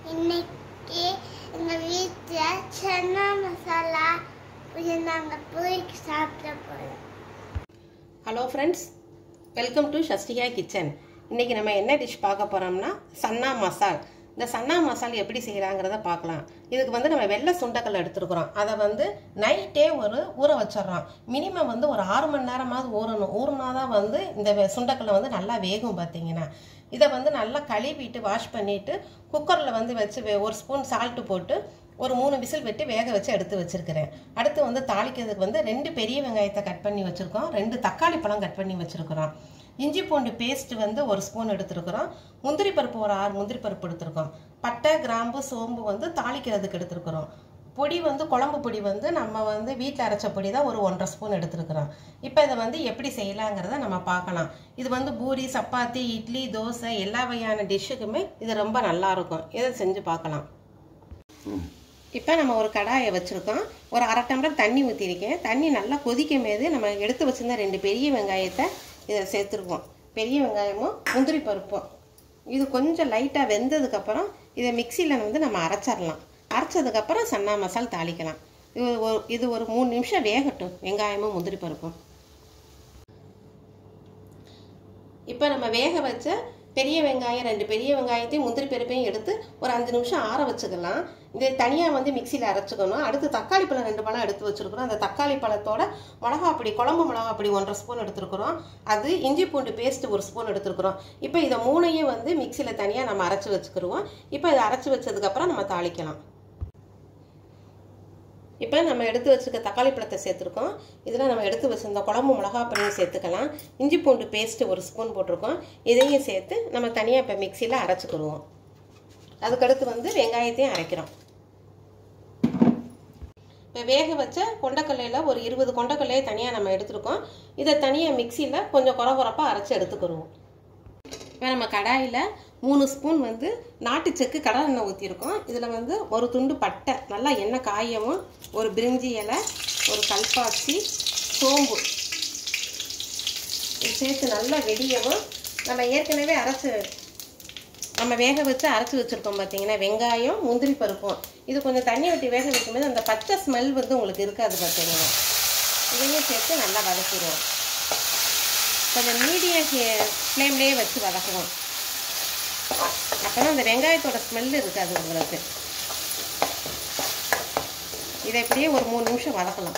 இன்னைக்கு எங்கள் வீட்டில் சன்னா மசாலா இது நாங்கள் போய் சாப்பிட போகிறோம் hello friends welcome to Shastika kitchen இன்றைக்கி நம்ம என்ன டிஷ் பார்க்க போகிறோம்னா சன்னா மசால் இந்த சன்னா மசால் எப்படி செய்கிறாங்கிறத பார்க்கலாம் இதுக்கு வந்து நம்ம வெள்ளை சுண்டக்கல் எடுத்துருக்குறோம் அதை வந்து நைட்டே ஒரு ஊற வச்சிடுறோம் மினிமம் வந்து ஒரு ஆறு மணி நேரமாவது ஊறணும் ஊறினா தான் வந்து இந்த வெ- சுண்டக்கல்லை வந்து நல்லா வேகும் பார்த்தீங்கன்னா இதை வந்து நல்லா கழுவிட்டு வாஷ் பண்ணிவிட்டு குக்கரில் வந்து வச்சு வே- ஒரு ஸ்பூன் சால்ட்டு போட்டு ஒரு மூணு விசில் விட்டு வேக வச்சு எடுத்து வச்சிருக்கிறேன் அடுத்து வந்து தாளிக்கிறதுக்கு வந்து ரெண்டு பெரிய வெங்காயத்தை கட் பண்ணி வச்சுருக்கோம் ரெண்டு தக்காளி பழம் கட் பண்ணி வச்சுருக்கிறோம் இஞ்சி பூண்டு பேஸ்ட் வந்து ஒரு ஸ்பூன் எடுத்துருக்குறோம் முந்திரி பருப்பு ஒரு ஆறு முந்திரி பருப்பு எடுத்துருக்கோம் பட்டை கிராம்பு சோம்பு வந்து தாளிக்கிறதுக்கு எடுத்துருக்குறோம் பொடி வந்து குழம்பு பொடி வந்து நம்ம வந்து வீட்டில் அரைச்ச பொடி தான் ஒரு ஒன்றரை ஸ்பூன் எடுத்துருக்குறோம் இப்போ இதை வந்து எப்படி செய்யலாங்கிறத நம்ம பார்க்கலாம் இது வந்து பூரி சப்பாத்தி இட்லி தோசை எல்லா வகையான டிஷ்ஷுக்குமே இது ரொம்ப நல்லா இருக்கும் இதை செஞ்சு பார்க்கலாம் இப்போ நம்ம ஒரு கடாயை வச்சுருக்கோம் ஒரு அரை டம்ளர் தண்ணி ஊற்றிருக்கேன் தண்ணி நல்லா கொதிக்கும் போது நம்ம எடுத்து வச்சிருந்த ரெண்டு பெரிய வெங்காயத்தை இதை சேர்த்துருக்கோம் பெரிய வெங்காயமும் முந்திரி பருப்பும் இது கொஞ்சம் லைட்டாக வெந்ததுக்கப்புறம் இதை மிக்சியில் வந்து நம்ம அரைச்சிடலாம் அரைச்சதுக்கப்புறம் சன்னா மசால் தாளிக்கலாம் இது ஒரு இது ஒரு மூணு நிமிஷம் வேகட்டும் வெங்காயமும் முந்திரி பருப்பும் இப்போ நம்ம வேக வச்ச பெரிய வெங்காயம் ரெண்டு பெரிய வெங்காயத்தையும் முந்திரி பருப்பையும் எடுத்து ஒரு அஞ்சு நிமிஷம் ஆற வச்சுக்கலாம் இதை தனியாக வந்து மிக்சியில் அரைச்சிக்கணும் அடுத்து தக்காளி பழம் ரெண்டு பழம் எடுத்து வச்சுருக்குறோம் அந்த தக்காளி பழத்தோட மிளகா பொடி குழம்பு மிளகா பொடி ஒன்றரை ஸ்பூன் எடுத்துருக்குறோம் அது இஞ்சி பூண்டு பேஸ்ட் ஒரு ஸ்பூன் எடுத்துருக்குறோம் இப்போ இதை மூணையும் வந்து மிக்சியில் தனியாக நம்ம அரைச்சி வச்சுக்கிருவோம் இப்போ இதை அரைச்சி வச்சதுக்கப்புறம் நம்ம தாளிக்கலாம் இப்போ நம்ம எடுத்து வச்சுக்க தக்காளி பழத்தை சேர்த்துருக்கோம் இதில் நம்ம எடுத்து வச்சிருந்த குழம்பு மிளகா பொடியும் சேர்த்துக்கலாம் இஞ்சி பூண்டு பேஸ்ட்டு ஒரு ஸ்பூன் போட்டிருக்கோம் இதையும் சேர்த்து நம்ம தனியாக இப்போ மிக்சியில் அரைச்சிக்கிடுவோம் அதுக்கடுத்து வந்து வெங்காயத்தையும் அரைக்கிறோம் இப்போ வேக வச்ச கொண்டக்கல்லையில் ஒரு இருபது கொண்டக்கல்லையை தனியாக நம்ம எடுத்துருக்கோம் இதை தனியாக மிக்சியில் கொஞ்சம் குறை குறைப்பாக அரைச்சி எடுத்துக்கிடுவோம் இப்போ நம்ம கடாயில் மூணு ஸ்பூன் வந்து நாட்டு செக்கு கடலை எண்ணெய் ஊற்றிருக்கோம் இதில் வந்து ஒரு துண்டு பட்டை நல்லா எண்ணெய் காயவும் ஒரு பிரிஞ்சி இலை ஒரு கல்பாசி சோம்பு இது சேர்த்து நல்லா வெடியவும் நம்ம ஏற்கனவே அரைச்சி நம்ம வேக வச்சு அரைச்சி வச்சுருக்கோம் பார்த்தீங்கன்னா வெங்காயம் முந்திரி பருப்பும் இது கொஞ்சம் தண்ணி ஊற்றி வேக வைக்கும்போது அந்த பச்சை ஸ்மெல் வந்து உங்களுக்கு இருக்காது பார்த்தீங்கன்னா இதையும் சேர்த்து நல்லா வதக்கிடுவோம் கொஞ்சம் மீடியம் ஃப்ளேம்லேயே வச்சு வதக்கணும் அப்போ தான் அந்த வெங்காயத்தோட ஸ்மெல் இருக்காது உங்களுக்கு இதை இப்படியே ஒரு மூணு நிமிஷம் வதக்கலாம்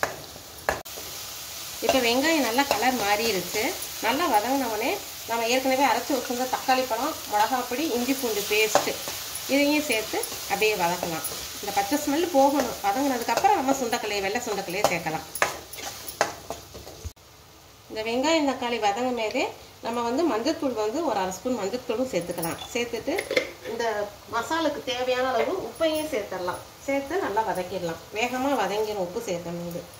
இப்போ வெங்காயம் நல்லா கலர் மாறிடுச்சு நல்லா வதங்கினவுடனே நம்ம ஏற்கனவே அரைச்சி வச்சிருந்த தக்காளி பழம் மிளகாப்பொடி இஞ்சி பூண்டு பேஸ்ட்டு இதையும் சேர்த்து அப்படியே வதக்கலாம் இந்த பச்சை ஸ்மெல் போகணும் வதங்கினதுக்கப்புறம் நம்ம சுண்டக்கலையை வெள்ளை சுண்டக்கலையை சேர்க்கலாம் இந்த வெங்காயம் தக்காளி வதங்கும் போதே நம்ம வந்து மஞ்சத்தூள் வந்து ஒரு அரை ஸ்பூன் மஞ்சத்தூளும் சேர்த்துக்கலாம் சேர்த்துட்டு இந்த மசாலுக்கு தேவையான அளவு உப்பையும் சேர்த்துடலாம் சேர்த்து நல்லா வதக்கிடலாம் வேகமாக வதங்கிடும் உப்பு சேர்க்கணும் இது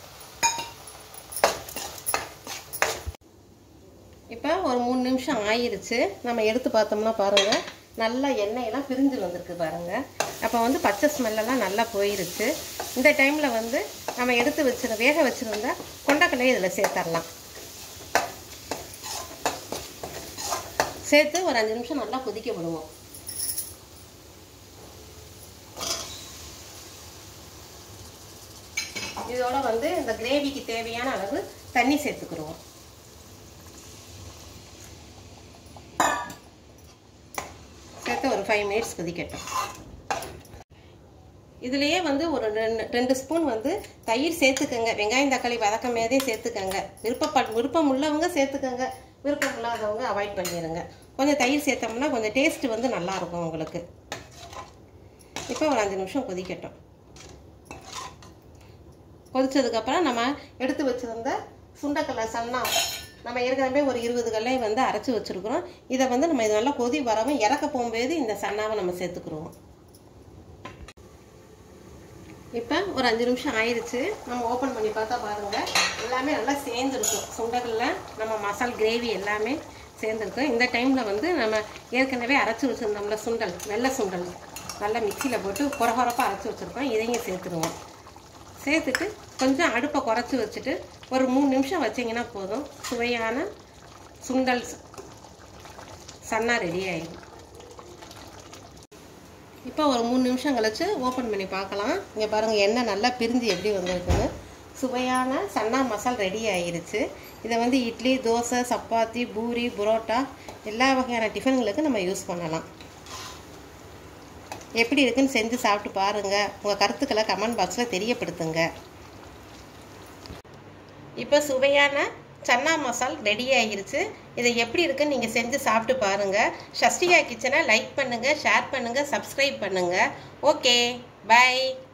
இப்போ ஒரு மூணு நிமிஷம் ஆயிருச்சு நம்ம எடுத்து பார்த்தோம்னா பாருங்கள் நல்லா எண்ணெயெல்லாம் பிரிஞ்சு வந்திருக்கு பாருங்கள் அப்போ வந்து பச்சை ஸ்மெல்லெல்லாம் நல்லா போயிருச்சு இந்த டைமில் வந்து நம்ம எடுத்து வச்சிரு வேக வச்சுருந்த கொண்டக்கல்லையை இதில் சேர்த்துடலாம் சேர்த்து ஒரு அஞ்சு நிமிஷம் நல்லா கொதிக்க விடுவோம் இதோட வந்து இந்த கிரேவிக்கு தேவையான அளவு தண்ணி சேர்த்துக்கிடுவோம் சேர்த்து ஒரு ஃபைவ் மினிட்ஸ் கொதிக்கட்டும் இதுலேயே வந்து ஒரு ரெண்டு ரெண்டு ஸ்பூன் வந்து தயிர் சேர்த்துக்கங்க வெங்காயம் தக்காளி வதக்கம் மேதே சேர்த்துக்கங்க விருப்பப்ப விருப்பம் உள்ளவங்க சேர்த்துக்கங்க விருப்பம் இல்லாதவங்க அவாய்ட் பண்ணிடுங்க கொஞ்சம் தயிர் சேர்த்தோம்னா கொஞ்சம் டேஸ்ட் வந்து நல்லாயிருக்கும் உங்களுக்கு இப்போ ஒரு அஞ்சு நிமிஷம் கொதிக்கட்டும் கொதிச்சதுக்கப்புறம் நம்ம எடுத்து வச்சுருந்த சுண்டக்கல்லை சன்னா நம்ம ஏற்கனவே ஒரு இருபது கல்லை வந்து அரைச்சி வச்சுருக்குறோம் இதை வந்து நம்ம இது நல்லா கொதி வரவும் இறக்க போகும்போது இந்த சன்னாவை நம்ம சேர்த்துக்குருவோம் இப்போ ஒரு அஞ்சு நிமிஷம் ஆயிடுச்சு நம்ம ஓப்பன் பண்ணி பார்த்தா பாருங்கள் எல்லாமே நல்லா சேர்ந்துருக்கும் சுண்டக்கல்ல நம்ம மசால் கிரேவி எல்லாமே சேர்ந்துருக்கும் இந்த டைமில் வந்து நம்ம ஏற்கனவே அரைச்சி வச்சுருந்தோம்ல சுண்டல் வெள்ளை சுண்டல் நல்லா மிக்சியில் போட்டு குறகுறப்பாக அரைச்சி வச்சுருக்கோம் இதையும் சேர்த்துருவோம் சேர்த்துட்டு கொஞ்சம் அடுப்பை குறைச்சி வச்சுட்டு ஒரு மூணு நிமிஷம் வச்சிங்கன்னா போதும் சுவையான சுண்டல் ச- சன்னா ரெடி ஆயிடும் இப்போ ஒரு மூணு நிமிஷம் கழிச்சு ஓப்பன் பண்ணி பார்க்கலாம் இங்கே பாருங்கள் எண்ணெய் நல்லா பிரிஞ்சு எப்படி வந்திருக்குன்னு சுவையான சன்னா மசால் ரெடி ஆயிருச்சு இதை வந்து இட்லி தோசை சப்பாத்தி பூரி புரோட்டா எல்லா வகையான டிஃபன்களுக்கு நம்ம யூஸ் பண்ணலாம் எப்படி இருக்குன்னு செஞ்சு சாப்பிட்டு பாருங்கள் உங்கள் கருத்துக்களை கமெண்ட் பாக்ஸில் தெரியப்படுத்துங்க இப்போ சுவையான சன்னா மசால் ரெடி ஆகிருச்சு இதை எப்படி இருக்குன்னு நீங்கள் செஞ்சு சாப்பிட்டு பாருங்கள் ஷஸ்டிகா கிச்சனை லைக் பண்ணுங்கள் ஷேர் பண்ணுங்கள் சப்ஸ்கிரைப் பண்ணுங்கள் ஓகே பை